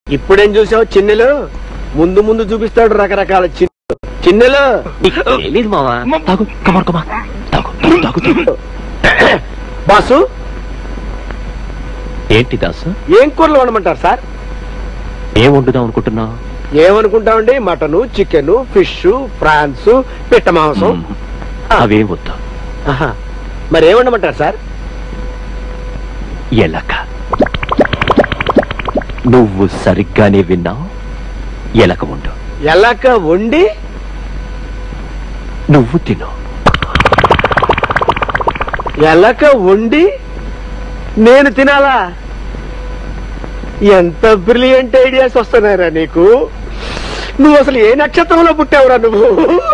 ఇప్పుడేం చూసావు చిన్నెలు ముందు ముందు చూపిస్తాడు రకరకాల చిన్న చిన్నెలు తెలీదు మావా తాగు కమార్ కమా తాగు తాగు తాగు తాగు. బాసు ఏంటి దాసు ఏం కూరలు వండమంటారు సార్ ఏం వండుదాం అనుకుంటున్నావు ఏమనుకుంటామండి మటను చికెన్ ఫిష్ ఫ్రాన్స్ పిట్ట మాంసం అవేం వద్దు ఆహా. మరి ఏం వండమంటారు సార్ ఎలక నువ్వు సరిగ్గానే విన్నావు ఎలక ఉండు ఎలాక వండి నువ్వు తిను ఎలక వండి నేను తినాలా ఎంత బ్రిలియంట్ ఐడియాస్ వస్తున్నారా నీకు నువ్వు అసలు ఏ నక్షత్రంలో పుట్టావురా నువ్వు